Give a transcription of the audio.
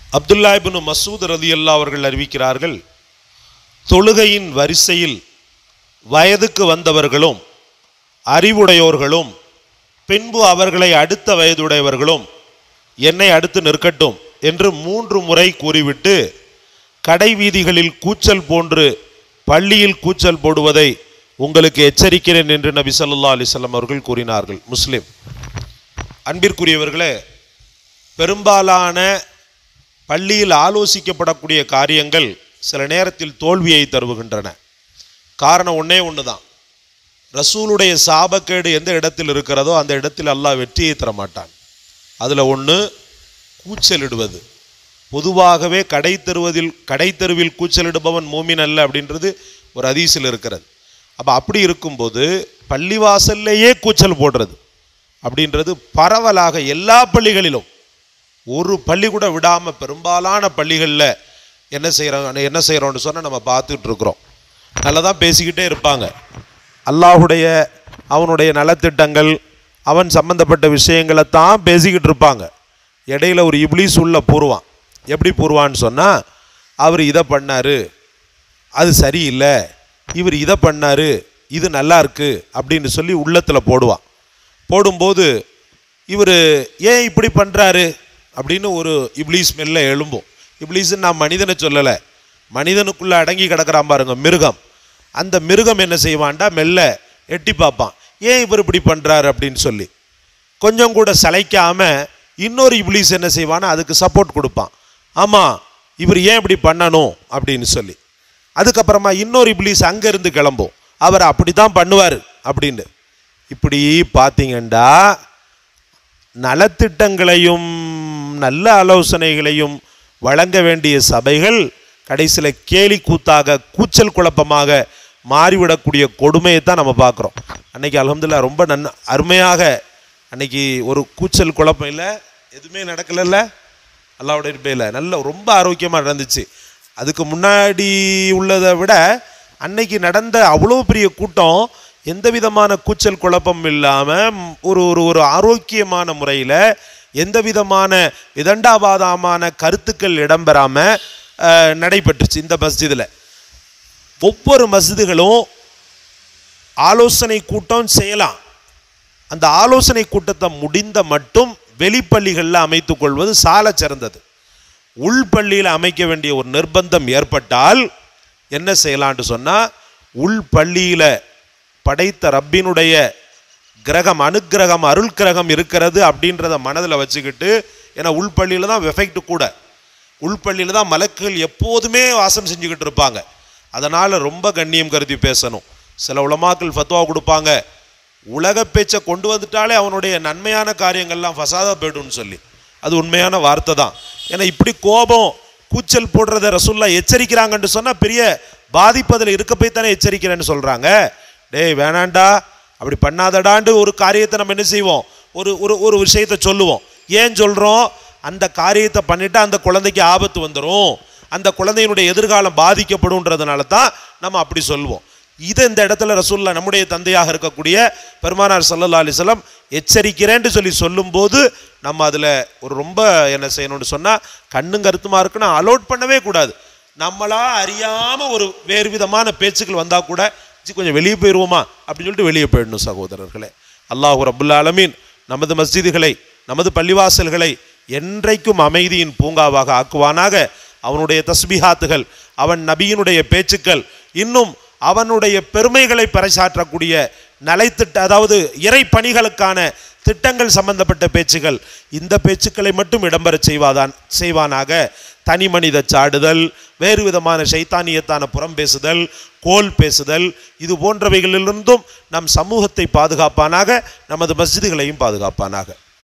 அப்துல்லா இப்னு மசூத் ரலியல்லா அவர்கள் அறிவிக்கிறார்கள் தொழுகையின் வரிசையில் வயதுக்கு வந்தவர்களும் அறிவுடையோர்களும் பின்பு அவர்களை அடுத்த வயதுடையவர்களும் என்னை அடுத்து நிற்கட்டும் என்று மூன்று முறை கூறிவிட்டு கடை வீதிகளில் கூச்சல் போன்று பள்ளியில் கூச்சல் போடுவதை உங்களுக்கு எச்சரிக்கிறேன் என்று நபி ஸல்லல்லாஹு அலைஹி வஸல்லம் அவர்கள் கூறினார்கள் முஸ்லிம் அன்பிற்குரியவர்களே பெரும்பாலான பள்ளியில் ஆலோசிக்கப்படக்கூடிய காரியங்கள் சில நேரத்தில் தோல்வியை தருவுகின்றன காரணம் ஒன்றே ஒன்று தான் ரசூலுடைய சாபக்கேடு எந்த இடத்தில் இருக்கிறதோ அந்த இடத்தில் அல்லாஹ் வெற்றியை தரமாட்டான் அதில் ஒன்று கூச்சலிடுவது பொதுவாகவே கடை தெருவதில் கடை தெருவில் கூச்சலிடுபவன் மூமின் அல்ல அப்படின்றது ஒரு அதீசில் இருக்கிறது அப்போ அப்படி இருக்கும்போது பள்ளிவாசல்லையே கூச்சல் போடுறது அப்படின்றது பரவலாக எல்லா பள்ளிகளிலும் ஒரு பள்ளி கூட விடாமல் பெரும்பாலான பள்ளிகளில் என்ன செய்கிறாங்க என்ன செய்கிறோம்னு சொன்னால் நம்ம பார்த்துட்டு இருக்கிறோம் நல்லா தான் பேசிக்கிட்டே இருப்பாங்க அல்லாஹுடைய அவனுடைய நலத்திட்டங்கள் அவன் சம்பந்தப்பட்ட விஷயங்களை தான் பேசிக்கிட்டு இருப்பாங்க இடையில ஒரு இப்ளீஸ் உள்ள பூர்வான் எப்படி பூர்வான்னு சொன்னால் அவர் இதை பண்ணாரு அது சரியில்லை இவர் இதை பண்ணாரு இது நல்லா இருக்கு அப்படின்னு சொல்லி உள்ளத்தில் போடுவான் போடும்போது இவர் ஏன் இப்படி பண்ணுறாரு அப்படின்னு ஒரு இப்ளீஸ் மெல்ல எழும்பும் இப்ளீஸ்ன்னு நான் மனிதனை சொல்லலை மனிதனுக்குள்ளே அடங்கி கிடக்கிறான் பாருங்க மிருகம் அந்த மிருகம் என்ன செய்வான்டா மெல்ல எட்டி பார்ப்பான் ஏன் இவர் இப்படி பண்ணுறாரு அப்படின்னு சொல்லி கொஞ்சம் கூட சளைக்காம இன்னொரு இப்ளீஸ் என்ன செய்வானா அதுக்கு சப்போர்ட் கொடுப்பான் ஆமாம் இவர் ஏன் இப்படி பண்ணணும் அப்படின்னு சொல்லி அதுக்கப்புறமா இன்னொரு இப்ளீஸ் அங்கேருந்து கிளம்பும் அவர் அப்படி தான் பண்ணுவார் அப்படின்னு இப்படி பார்த்தீங்கன்னா நலத்திட்டங்களையும் நல்ல ஆலோசனைகளையும் வழங்க வேண்டிய சபைகள் கடைசியில் கேலி கூத்தாக கூச்சல் குழப்பமாக மாறிவிடக்கூடிய கொடுமையை தான் நம்ம பார்க்குறோம் அன்னைக்கு அல்ஹம்துலில்லாஹ் ரொம்ப நன் அருமையாக அன்னைக்கு ஒரு கூச்சல் குழப்பம் இல்லை எதுவுமே நடக்கலைல்ல அல்லாவுடைய இருப்பையில் நல்ல ரொம்ப ஆரோக்கியமாக நடந்துச்சு அதுக்கு முன்னாடி உள்ளதை விட அன்னைக்கு நடந்த அவ்வளோ பெரிய கூட்டம் எந்த விதமான கூச்சல் குழப்பம் இல்லாமல் ஒரு ஒரு ஒரு ஆரோக்கியமான முறையில் எந்த விதமான விதண்டாபாதமான கருத்துக்கள் இடம்பெறாமல் நடைபெற்றுச்சு இந்த மஸ்ஜிதில் ஒவ்வொரு மஸ்ஜிதுகளும் ஆலோசனை கூட்டம் செய்யலாம் அந்த ஆலோசனை கூட்டத்தை முடிந்த மட்டும் வெளிப்பள்ளிகளில் அமைத்துக் கொள்வது சால சிறந்தது உள்பள்ளியில் அமைக்க வேண்டிய ஒரு நிர்பந்தம் ஏற்பட்டால் என்ன செய்யலான்ட்டு சொன்னால் உள்பள்ளியில் படைத்த ரப்பினுடைய கிரகம் அனுக்கிரகம் அருள் கிரகம் இருக்கிறது அப்படின்றத மனதில் வச்சுக்கிட்டு ஏன்னா உள்பள்ளியில் தான் எஃபெக்ட் கூட உள்பள்ளியில் தான் மலக்குகள் எப்போதுமே வாசம் செஞ்சுக்கிட்டு இருப்பாங்க அதனால் ரொம்ப கண்ணியம் கருதி பேசணும் சில உலமாக்கள் ஃபத்வா கொடுப்பாங்க உலக பேச்சை கொண்டு வந்துட்டாலே அவனுடைய நன்மையான காரியங்கள்லாம் ஃபசாதா போய்டும்னு சொல்லி அது உண்மையான வார்த்தை தான் ஏன்னா இப்படி கோபம் கூச்சல் போடுறத ரசுல்லா எச்சரிக்கிறாங்கன்னு சொன்னால் பெரிய பாதிப்பு அதில் இருக்க போய் தானே எச்சரிக்கிறேன்னு சொல்கிறாங்க டேய் வேணாண்டா அப்படி பண்ணாதடாண்டு ஒரு காரியத்தை நம்ம என்ன செய்வோம் ஒரு ஒரு ஒரு விஷயத்தை சொல்லுவோம் ஏன் சொல்கிறோம் அந்த காரியத்தை பண்ணிட்டா அந்த குழந்தைக்கு ஆபத்து வந்துடும் அந்த குழந்தையினுடைய எதிர்காலம் பாதிக்கப்படும்ன்றதுனால தான் நம்ம அப்படி சொல்லுவோம் இது இந்த இடத்துல ரசூல்லா நம்முடைய தந்தையாக இருக்கக்கூடிய பெருமானார் சல்லல்லா அலிஸ்லாம் எச்சரிக்கிறேன்னு சொல்லி சொல்லும்போது நம்ம அதில் ஒரு ரொம்ப என்ன செய்யணும்னு சொன்னால் கண்ணும் கருத்துமா இருக்குன்னா அலோட் பண்ணவே கூடாது நம்மளா அறியாமல் ஒரு வேறு விதமான பேச்சுக்கள் வந்தால் கூட சி, கொஞ்சம் வெளியே போயிடுவோமா அப்படின்னு சொல்லிட்டு வெளியே போயிடணும் சகோதரர்களே அல்லாஹு ரபுல் ஆலமீன் நமது மஸ்ஜிதுகளை நமது பள்ளிவாசல்களை என்றைக்கும் அமைதியின் பூங்காவாக ஆக்குவானாக அவனுடைய தஸ்பிஹாத்துகள் அவன் நபியினுடைய பேச்சுக்கள் இன்னும் அவனுடைய பெருமைகளை பறைசாற்றக்கூடிய நலைத்திட்ட அதாவது இறை பணிகளுக்கான திட்டங்கள் சம்பந்தப்பட்ட பேச்சுகள் இந்த பேச்சுக்களை மட்டும் இடம்பெறச் செய்வாதான் செய்வானாக தனி மனித சாடுதல் வேறு விதமான சைத்தானியத்தான புறம் பேசுதல் கோல் பேசுதல் இது போன்றவைகளிலிருந்தும் நம் சமூகத்தை பாதுகாப்பானாக நமது மஸ்ஜிதுகளையும் பாதுகாப்பானாக